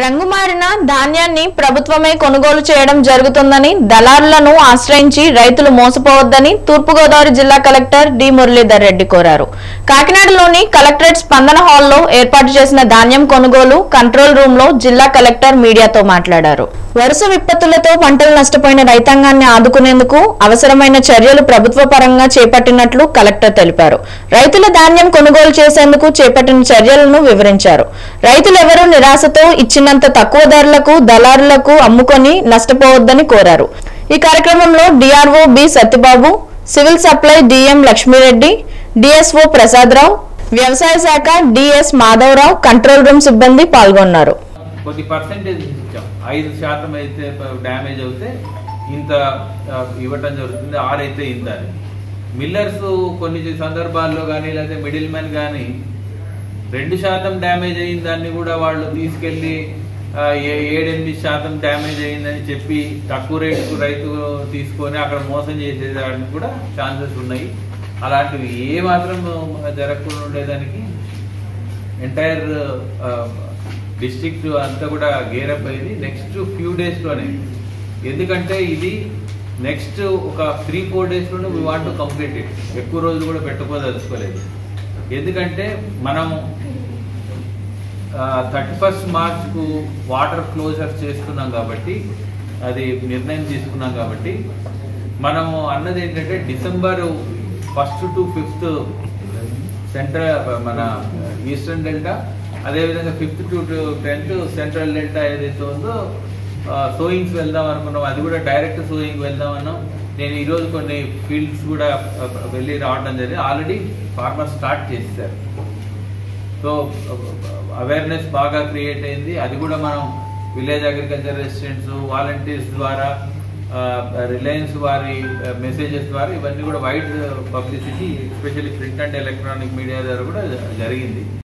రంగు మారిన ధాన్యాన్ని ప్రభుత్వమే కొనుగోలు చేయడం జరుగుతుందని దళారులను ఆశ్రయించి రైతులు మోసపోవద్దని తూర్పుగోదావరి జిల్లా కలెక్టర్ డి మురళీధర్ రెడ్డి కోరారు కాకినాడలోని కలెక్టరేట్ స్పందన హాల్లో ఏర్పాటు చేసిన ధాన్యం కొనుగోలు కంట్రోల్ రూమ్ లో జిల్లా కలెక్టర్ మీడియాతో మాట్లాడారు వరుస విపత్తులతో పంటలు నష్టపోయిన రైతాంగాన్ని ఆదుకునేందుకు అవసరమైన చర్యలు ప్రభుత్వ పరంగా చేపట్టినట్లు కలెక్టర్ తెలిపారు రైతుల ధాన్యం కొనుగోలు చేసేందుకు చేపట్టిన చర్యలను వివరించారు రైతులెవరూ నిరాశతో ఇచ్చినంత తక్కువ ధరలకు దళారులకు అమ్ముకొని నష్టపోవద్దని కోరారు ఈ కార్యక్రమంలో DRO B Satyababu civil supply DM Lakshmi Reddy DSO Prasada Rao వ్యవసాయ శాఖ డిఎస్ మాధవరావు కంట్రోల్ రూమ్ సిబ్బంది పాల్గొన్నారు కొద్ది పర్సెంటేజ్ ఇచ్చాం ఐదు శాతం అయితే డ్యామేజ్ అవుతే ఇంత ఆ, ఇవ్వటం జరుగుతుంది ఆరైతే ఇంత అని మిల్లర్స్ కొన్ని సందర్భాల్లో కానీ లేకపోతే మిడిల్ మ్యాన్ కానీ రెండు శాతం డ్యామేజ్ అయిన దాన్ని కూడా వాళ్ళు తీసుకెళ్లి ఆ, ఏ- ఏడెనిమిది శాతం డ్యామేజ్ అయిందని చెప్పి తక్కువ రేటుకు రైతు తీసుకొని అక్కడ మోసం చేసేదానికి కూడా ఛాన్సెస్ ఉన్నాయి అలాంటివి ఏ మాత్రం జరగకుండా ఉండేదానికి ఎంటైర్ డిస్ట్రిక్ట్ అంతా కూడా గేరప్ అయింది నెక్స్ట్ ఫ్యూ డేస్లోనే ఎందుకంటే ఇది నెక్స్ట్ ఒక త్రీ ఫోర్ డేస్లోనే we want to complete it ఎక్కువ రోజులు కూడా పెట్టుకోదలుచుకోలేదు ఎందుకంటే మనం థర్టీ ఫస్ట్ మార్చ్కు వాటర్ క్లోజర్ చేస్తున్నాం కాబట్టి అది నిర్ణయం తీసుకున్నాం కాబట్టి మనము అన్నది ఏంటంటే December first to fifth central మన ఈస్టర్న్ డెల్టా అదేవిధంగా fifth to tenth central delta ఏదైతే ఉందో సోయింగ్స్ వెళ్దాం అనుకున్నాం అది కూడా డైరెక్ట్ సోయింగ్ వెళ్దాం అన్నాం నేను ఈరోజు కొన్ని ఫీల్డ్స్ కూడా ఆ, వెళ్ళి రావడం జరిగింది ఆల్రెడీ ఫార్మర్ స్టార్ట్ చేశారు సో అవేర్నెస్ బాగా క్రియేట్ అయింది అది కూడా మనం విలేజ్ అగ్రికల్చర్ రెసిడెంట్స్ వాలంటీర్స్ ద్వారా రిలయన్స్ వారి మెసేజెస్ ద్వారా ఇవన్నీ కూడా wide publicity especially print and electronic media ద్వారా కూడా జరిగింది